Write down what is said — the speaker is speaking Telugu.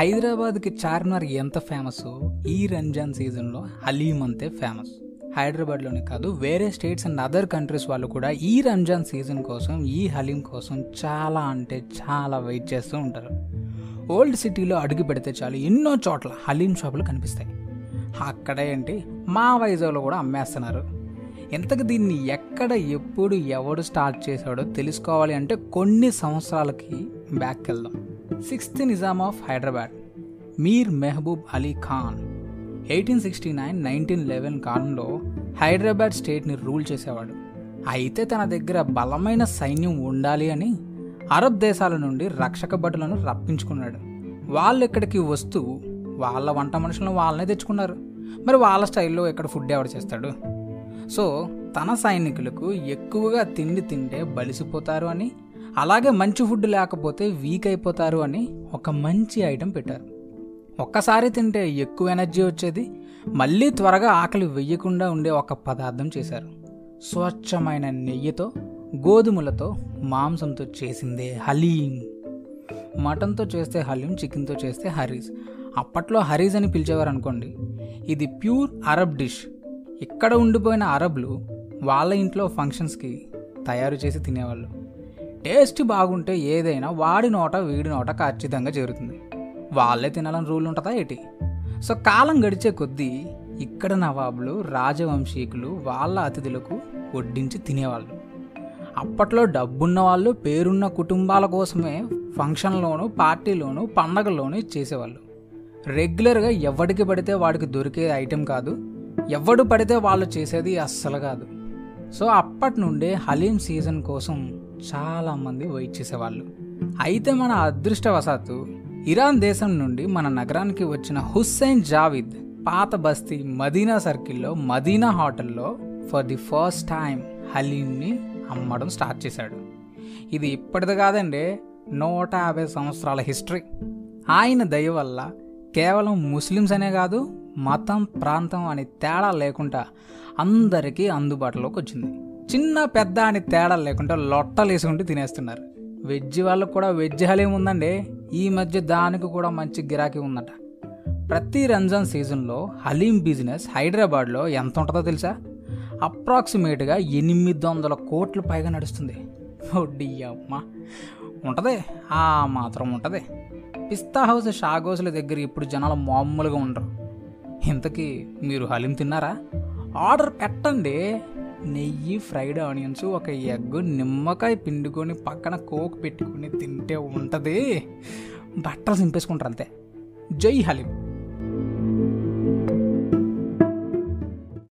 హైదరాబాద్కి చార్మినార్ ఎంత ఫేమస్ ఈ రంజాన్ సీజన్లో హలీం అంతే ఫేమస్ హైదరాబాద్లోనే కాదు వేరే స్టేట్స్ అండ్ అదర్ కంట్రీస్ వాళ్ళు కూడా ఈ రంజాన్ సీజన్ కోసం ఈ హలీం కోసం చాలా అంటే చాలా వెయిట్ చేస్తూ ఉంటారు ఓల్డ్ సిటీలో అడుగు పెడితే చాలు ఎన్నో చోట్ల హలీం షాపులు కనిపిస్తాయి అక్కడ ఏంటి మా వైజాగ్లో కూడా అమ్మేస్తున్నారు ఇంతకు దీన్ని ఎక్కడ ఎప్పుడు ఎవడు స్టార్ట్ చేశాడో తెలుసుకోవాలి అంటే కొన్ని సంవత్సరాలకి బ్యాక్ వెళ్దాం sixth Nizam of Hyderabad Mir Mehboob Ali Khan eighteen sixty nine nineteen eleven కాలంలో హైదరాబాద్ స్టేట్ని రూల్ చేసేవాడు అయితే తన దగ్గర బలమైన సైన్యం ఉండాలి అని అరబ్ దేశాల నుండి రక్షక భటులను రప్పించుకున్నాడు వాళ్ళు ఇక్కడికి వస్తూ వాళ్ళ వంట మనుషులను వాళ్ళనే తెచ్చుకున్నారు మరి వాళ్ళ స్టైల్లో ఇక్కడ ఫుడ్ ఎవరు చేస్తాడు సో తన సైనికులకు ఎక్కువగా తిండి తింటే బలిసిపోతారు అని అలాగే మంచి ఫుడ్ లేకపోతే వీక్ అయిపోతారు అని ఒక మంచి ఐటెం పెట్టారు ఒక్కసారి తింటే ఎక్కువ ఎనర్జీ వచ్చేది మళ్ళీ త్వరగా ఆకలి వెయ్యకుండా ఉండే ఒక పదార్థం చేశారు స్వచ్ఛమైన నెయ్యితో గోధుమలతో మాంసంతో చేసిందే హలీం మటన్తో చేస్తే హలీం చికెన్తో చేస్తే హరీస్ అప్పట్లో హరీస్ అని పిలిచేవారు అనుకోండి ఇది ప్యూర్ అరబ్ డిష్ ఇక్కడ ఉండిపోయిన అరబ్లు వాళ్ళ ఇంట్లో ఫంక్షన్స్కి తయారు చేసి తినేవాళ్ళు టేస్ట్ బాగుంటే ఏదైనా వాడి నోట వీడి నోట ఖచ్చితంగా చేరుతుంది వాళ్ళే తినాలని రూల్ ఉంటుందా ఏంటి సో కాలం గడిచే కొద్దీ ఇక్కడ నవాబులు రాజవంశీకులు వాళ్ళ అతిథులకు వడ్డించి తినేవాళ్ళు అప్పట్లో డబ్బున్న వాళ్ళు పేరున్న కుటుంబాల కోసమే ఫంక్షన్లోను పార్టీలోను పండగల్లోనూ చేసేవాళ్ళు రెగ్యులర్గా ఎవడికి పడితే వాడికి దొరికే ఐటెం కాదు ఎవడు పడితే వాళ్ళు చేసేది అస్సలు కాదు సో అప్పటి నుండే హలీం సీజన్ కోసం చాలామంది వెయిట్ చేసేవాళ్ళు అయితే మన అదృష్టవశాత్తు ఇరాన్ దేశం నుండి మన నగరానికి వచ్చిన హుస్సేన్ జావిద్ పాత బస్తీ మదీనా సర్కిల్లో మదీనా హోటల్లో ఫర్ ది ఫస్ట్ టైం హలీంని అమ్మడం స్టార్ట్ చేశాడు ఇది ఇప్పటిది కాదండి నూట యాభై సంవత్సరాల హిస్టరీ ఆయన దయ వల్ల కేవలం ముస్లిమ్స్ అనే కాదు మతం ప్రాంతం అని తేడా లేకుండా అందరికీ అందుబాటులోకి వచ్చింది చిన్న పెద్ద అని తేడా లేకుండా లొట్టలు వేసుకుంటూ తినేస్తున్నారు వెజ్ వాళ్ళకు కూడా వెజ్ హలీం ఉందండి ఈ మధ్య దానికి కూడా మంచి గిరాకీ ఉందట ప్రతి రంజాన్ సీజన్లో హలీం బిజినెస్ హైదరాబాద్లో ఎంత ఉంటుందో తెలుసా అప్రాక్సిమేట్గా ఎనిమిది వందల కోట్ల పైగా నడుస్తుంది ఒడ్డి అమ్మ ఉంటుంది ఆ మాత్రం ఉంటుంది పిస్తా హౌస్ షాగోసుల దగ్గర ఇప్పుడు జనాలు మామూలుగా ఉండరు ఇంతకీ మీరు హలీం తిన్నారా ఆర్డర్ పెట్టండి నెయ్యి ఫ్రైడ్ ఆనియన్స్ ఒక ఎగ్ నిమ్మకాయ పిండుకొని పక్కన కోక్ పెట్టుకొని తింటే ఉంటుంది బట్టలు సింపేసుకుంటారు అంతే జై హలీం